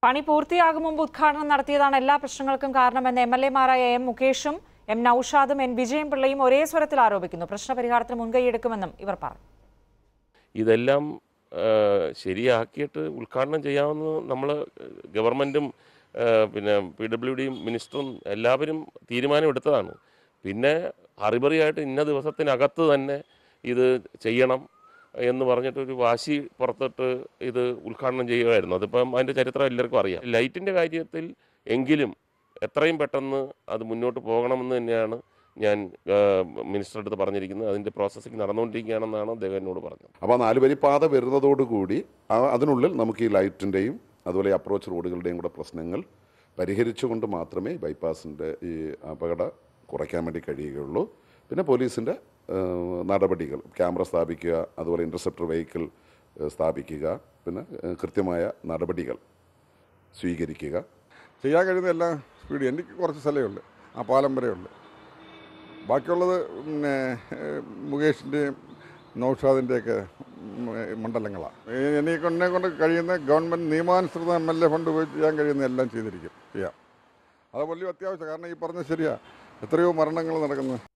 പണി പൂർത്തിയാകും മുമ്പ് ഉദ്ഘാടനം നടത്തിയതാണ് എല്ലാ പ്രശ്നങ്ങൾക്കും കാരണമെന്ന് എം എൽ എമാരായ എം മുകേഷും എം നൌഷാദും എൻ വിജയൻപിള്ളയും ഒരേ സ്വരത്തിൽ ആരോപിക്കുന്നു പ്രശ്നപരിഹാരത്തിന് മുൻകൈയെടുക്കുമെന്നും ഇവർ പറഞ്ഞു ഇതെല്ലാം ആ, ശരിയാക്കിയിട്ട് ഉദ്ഘാടനം ചെയ്യാമെന്ന് നമ്മൾ ഗവൺമെൻറ്റും പിന്നെ പി ഡബ്ല്യു ഡിയും മിനിസ്റ്ററും എല്ലാവരും തീരുമാനമെടുത്തതാണ് പിന്നെ ഹറിബറിയായിട്ട് ഇന്ന ദിവസത്തിനകത്ത് തന്നെ ഇത് ചെയ്യണം എന്ന് പറഞ്ഞിട്ട് ഒരു വാശി പുറത്തിട്ട് ഇത് ഉദ്ഘാടനം ചെയ്യുമായിരുന്നു അതിപ്പം അതിൻ്റെ ചരിത്രം എല്ലാവർക്കും അറിയാം ലൈറ്റിൻ്റെ കാര്യത്തിൽ എങ്കിലും എത്രയും പെട്ടെന്ന് അത് മുന്നോട്ട് പോകണമെന്ന് തന്നെയാണ് ഞാൻ ആ, മിനിസ്റ്ററുടെ അടുത്ത് പറഞ്ഞിരിക്കുന്നത് അതിൻ്റെ പ്രോസസ്സിംഗ് നടന്നുകൊണ്ടിരിക്കുകയാണെന്നാണ് അദ്ദേഹം എന്നോട് പറഞ്ഞത് അപ്പോൾ നാലുവരി പാത വരുന്നതോടുകൂടി ആ- അതിനുള്ളിൽ നമുക്ക് ഈ ലൈറ്റിൻ്റെയും അതുപോലെ ഈ അപ്രോച്ച് റോഡുകളുടെയും കൂടെ പ്രശ്നങ്ങൾ പരിഹരിച്ചുകൊണ്ട് മാത്രമേ ബൈപ്പാസിൻ്റെ ഈ അപകട കുറയ്ക്കാൻ വേണ്ടി കഴിയുകയുള്ളൂ പിന്നെ പോലീസിൻ്റെ ഏഹ്, നടപടികൾ ക്യാമറ സ്ഥാപിക്കുക അതുപോലെ ഇൻ്റർസെപ്റ്റർ വെഹിക്കിൾ ഏഹ്, സ്ഥാപിക്കുക പിന്നെ ഏഹ്, കൃത്യമായ നടപടികൾ സ്വീകരിക്കുക ചെയ്യാൻ കഴിയുന്ന എല്ലാം സ്പീഡ് എനിക്ക് കുറച്ച് സ്ഥലമേ ഉള്ളൂ ആ പാലം വരെ ഉള്ളു ബാക്കിയുള്ളത് പിന്നെ ഏഹ്, മുകേഷിൻ്റെയും നൗഷാദിൻ്റെയൊക്കെ മണ്ഡലങ്ങളാണ് എന്നെ എന്നെ കൊണ്ട് കഴിയുന്ന ഗവൺമെൻറ് നിയമാനുസൃത എം എൽ എ ഫണ്ട് പോയി ചെയ്യാൻ കഴിയുന്ന എല്ലാം ചെയ്തിരിക്കും ചെയ്യാം അത് വലിയ അത്യാവശ്യം കാരണം ഈ പറഞ്ഞത് ശരിയാ എത്രയോ മരണങ്ങൾ നടക്കുന്നു